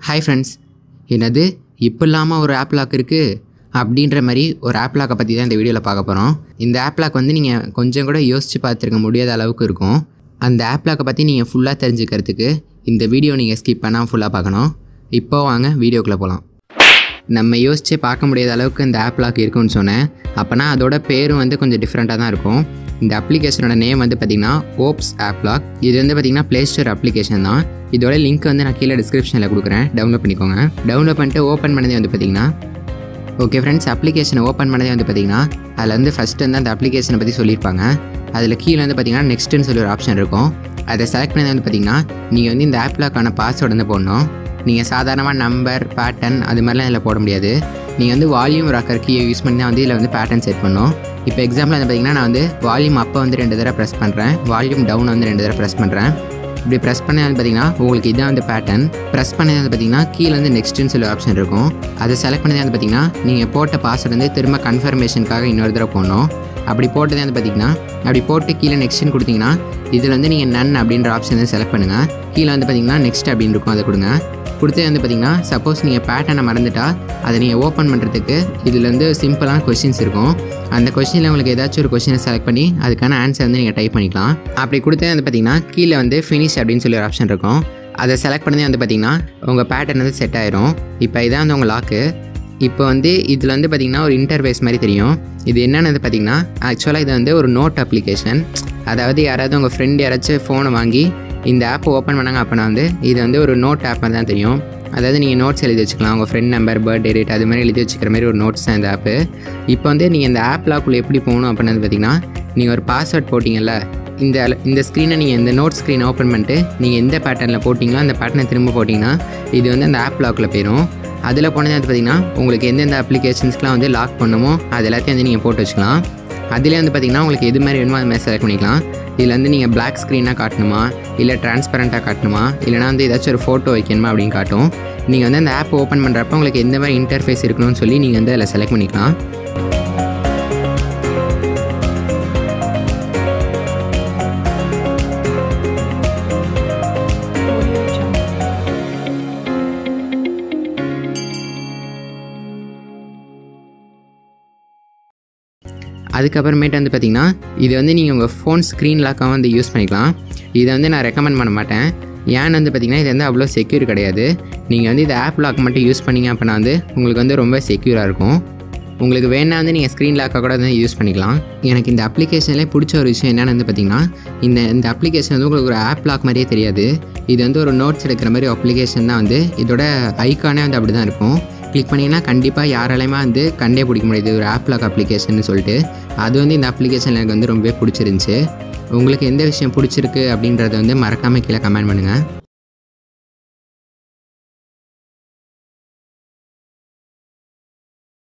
Hi friends என்னது இப்போ இல்லாமல் ஒரு ஆப் லாக் இருக்குது அப்படின்ற மாதிரி ஒரு ஆப் லாக்கை பற்றி தான் இந்த வீடியோவில் பார்க்க போகிறோம் இந்த ஆப் லாக் வந்து நீங்கள் கொஞ்சம் கூட யோசித்து பார்த்துருக்க முடியாத அளவுக்கு இருக்கும் அந்த ஆப் லாக்கை பற்றி நீங்கள் ஃபுல்லாக தெரிஞ்சுக்கிறதுக்கு இந்த வீடியோ நீங்கள் ஸ்கிப் பண்ணால் ஃபுல்லாக பார்க்கணும் இப்போ வாங்க வீடியோக்குள்ளே போகலாம் நம்ம யோசிச்சே பார்க்க முடியாத அளவுக்கு இந்த ஆப் லாக் இருக்குன்னு சொன்னேன் அப்போனா அதோட பேரும் வந்து கொஞ்சம் டிஃப்ரெண்ட்டாக தான் இருக்கும் இந்த அப்ளிகேஷனோட நேம் வந்து பார்த்திங்கன்னா ஓப்ஸ் ஆப் லாக் இது வந்து பார்த்திங்கன்னா ப்ளே ஸ்டோர் அப்ளிகேஷன் தான் இதோட லிங்க் வந்து நான் கீழே டிஸ்கிரிப்ஷனில் கொடுக்குறேன் டவுன்லோட் பண்ணிக்கோங்க டவுன்லோட் பண்ணிட்டு ஓப்பன் பண்ணதே வந்து பார்த்திங்கன்னா ஓகே ஃப்ரெண்ட்ஸ் அப்ளிகேஷனை ஓப்பன் பண்ணதே வந்து பார்த்திங்கன்னா அதில் வந்து ஃபஸ்ட்டு வந்து அந்த அப்ளிகேஷனை பற்றி சொல்லியிருப்பாங்க அதில் கீழே வந்து பார்த்திங்கன்னா நெக்ஸ்ட்டுன்னு சொல்லி ஒரு ஆப்ஷன் இருக்கும் அதை செலக்ட் பண்ணது வந்து பார்த்திங்கன்னா நீங்கள் வந்து இந்த ஆப் லாக்கான பாஸ்வேர்டு வந்து போடணும் நீங்கள் சாதாரணமாக நம்பர் பேட்டர்ன் அது மாதிரிலாம் இதில் போட முடியாது நீங்கள் வந்து வால்யூம் ராக்கர் கீயை யூஸ் பண்ணி தான் வந்து இதில் வந்து பேட்டர்ன் செட் பண்ணணும் இப்போ எக்ஸாம்பிள் வந்து பார்த்திங்கன்னா நான் வந்து வால்யூம் அப்போ வந்து ரெண்டு தடவை ப்ரெஸ் பண்ணுறேன் வால்யூம் டவுன் வந்து ரெண்டு தடவை ப்ரெஸ் பண்ணுறேன் இப்படி ப்ரெஸ் பண்ண வந்து பார்த்தீங்கன்னா உங்களுக்கு இதான் வந்து பேட்டர்ன் ப்ரெஸ் பண்ணது வந்து பார்த்தீங்கன்னா கீழே வந்து நெக்ஸ்ட்டுன்னு சொல்லி ஆப்ஷன் இருக்கும் அதை செலக்ட் பண்ணது வந்து பார்த்தீங்கன்னா நீங்கள் போட்ட பாஸ்வேர்டு வந்து திரும்ப கன்ஃபர்மேஷனுக்காக இன்னொரு தடவை போடணும் அப்படி போட்டதே வந்து பார்த்தீங்கன்னா அப்படி போட்டு கீழே நெக்ஸ்ட்னு கொடுத்தீங்கன்னா இதில் வந்து நீங்கள் நன் அப்படின்ற ஆப்ஷன் வந்து செலக்ட் பண்ணுங்கள் கீழே வந்து பார்த்தீங்கன்னா நெக்ஸ்ட் அப்படின்னு இருக்கும் அதை கொடுங்க கொடுத்தது வந்து பார்த்தீங்கன்னா சப்போஸ் நீங்கள் பேட்டர்னை மறந்துட்டா அதை நீங்கள் ஓப்பன் பண்ணுறதுக்கு இதில் வந்து சிம்பிளான கொஷின்ஸ் இருக்கும் அந்த கொஷினில் உங்களுக்கு ஏதாச்சும் ஒரு கொஷினை செலக்ட் பண்ணி அதுக்கான ஆன்சர் வந்து நீங்கள் டைப் பண்ணிக்கலாம் அப்படி கொடுத்தது வந்து பார்த்தீங்கன்னா கீழே வந்து ஃபினிஷ் அப்படின்னு சொல்லி ஒரு ஆப்ஷன் இருக்கும் அதை செலக்ட் பண்ணதே வந்து பார்த்தீங்கன்னா உங்கள் பேட்டர்ன் வந்து செட் ஆயிரும் இப்போ இதான் வந்து உங்கள் லாக்கு இப்போ வந்து இதில் வந்து பார்த்திங்கன்னா ஒரு இன்டர்வேஸ் மாதிரி தெரியும் இது என்னென்னு பார்த்தீங்கன்னா ஆக்சுவலாக இது வந்து ஒரு நோட் அப்ளிகேஷன் அதாவது யாராவது உங்கள் ஃப்ரெண்ட் யாராச்சும் ஃபோனை வாங்கி இந்த ஆப்பை ஓப்பன் பண்ணாங்க அப்படின்னா வந்து இது வந்து ஒரு நோட் ஆப் மாதிரி தான் தெரியும் அதாவது நீங்கள் நோட்ஸ் எழுதி வச்சுக்கலாம் உங்கள் ஃப்ரெண்ட் நம்பர் பர்த்டே டேட் அது மாதிரி எழுதி வச்சுக்கிற மாதிரி ஒரு நோட்ஸ் தான் இந்த ஆப்பு இப்போ வந்து நீங்கள் இந்த ஆப் லாக்குள்ளே எப்படி போகணும் அப்படின்னு வந்து பார்த்தீங்கன்னா நீங்கள் ஒரு பாஸ்வேர்ட் போட்டிங்கல்ல இந்த இந்த ஸ்க்ரீனை நீங்கள் இந்த நோட் ஸ்க்ரீனை ஓப்பன் பண்ணிட்டு நீங்கள் எந்த பேட்டர்னில் போட்டிங்களோ அந்த பேட்டர்னை திரும்ப போட்டிங்கன்னா இது வந்து அந்த ஆப் லாக்கில் போயிடும் அதில் போனது வந்து பார்த்திங்கன்னா உங்களுக்கு எந்தெந்த அப்ளிகேஷன்ஸ்க்குலாம் வந்து லாக் பண்ணுமோ அது எல்லாத்தையும் வந்து நீங்கள் போட்டு வச்சுக்கலாம் அதிலே வந்து பார்த்திங்கன்னா உங்களுக்கு எது மாதிரி வேணுமோ அது மாதிரி செலக்ட் பண்ணிக்கலாம் இதில் வந்து நீங்கள் பிளாக் ஸ்க்ரீனாக காட்டணுமா இல்லை டிரான்ஸ்பரண்ட்டாக காட்டணுமா இல்லைனா வந்து ஏதாச்சும் ஒரு ஃபோட்டோ வைக்கணுமா அப்படின்னு காட்டும் நீங்கள் வந்து அந்த ஆப் ஓப்பன் பண்ணுறப்ப உங்களுக்கு எந்த மாதிரி இன்டர்ஃபேஸ் இருக்கணும்னு சொல்லி நீங்கள் வந்து அதில் செலக்ட் பண்ணிக்கலாம் Audio Jungle. அதுக்கப்புறமேட்டு வந்து பார்த்திங்கன்னா இது வந்து நீங்கள் உங்கள் ஃபோன் ஸ்க்ரீன் லாக்காக வந்து யூஸ் பண்ணிக்கலாம் இதை வந்து நான் ரெக்கமெண்ட் பண்ண மாட்டேன் ஏன்னு வந்து பார்த்திங்கன்னா இது வந்து அவ்வளோ செக்யூர் கிடையாது நீங்கள் வந்து இந்த ஆப் லாக் மட்டும் யூஸ் பண்ணிங்க அப்படின்னா வந்து உங்களுக்கு வந்து ரொம்ப செக்யூராக இருக்கும் உங்களுக்கு வேணா வந்து நீங்கள் ஸ்க்ரீன் லாக்காக கூட வந்து யூஸ் பண்ணிக்கலாம் எனக்கு இந்த அப்ளிகேஷன்லேயே பிடிச்ச ஒரு விஷயம் என்னென்னு வந்து பார்த்திங்கன்னா இந்த இந்த அப்ளிகேஷன் வந்து உங்களுக்கு ஒரு ஆப் லாக் மாதிரியே தெரியாது இது வந்து ஒரு நோட்ஸ் எடுக்கிற மாதிரி அப்ளிகேஷன் தான் வந்து இதோட ஐக்கானே வந்து அப்படி தான் இருக்கும் கிளிக் பண்ணிங்கன்னா கண்டிப்பாக யாராலையுமே வந்து கண்டே பிடிக்க முடியாது ஒரு ஆப் லாக் அப்ளிகேஷன் சொல்லிட்டு அது வந்து இந்த அப்ளிகேஷன் எனக்கு வந்து ரொம்பவே பிடிச்சிருந்துச்சி உங்களுக்கு எந்த விஷயம் பிடிச்சிருக்கு அப்படின்றத வந்து மறக்காமல் கீழே கமெண்ட் பண்ணுங்கள்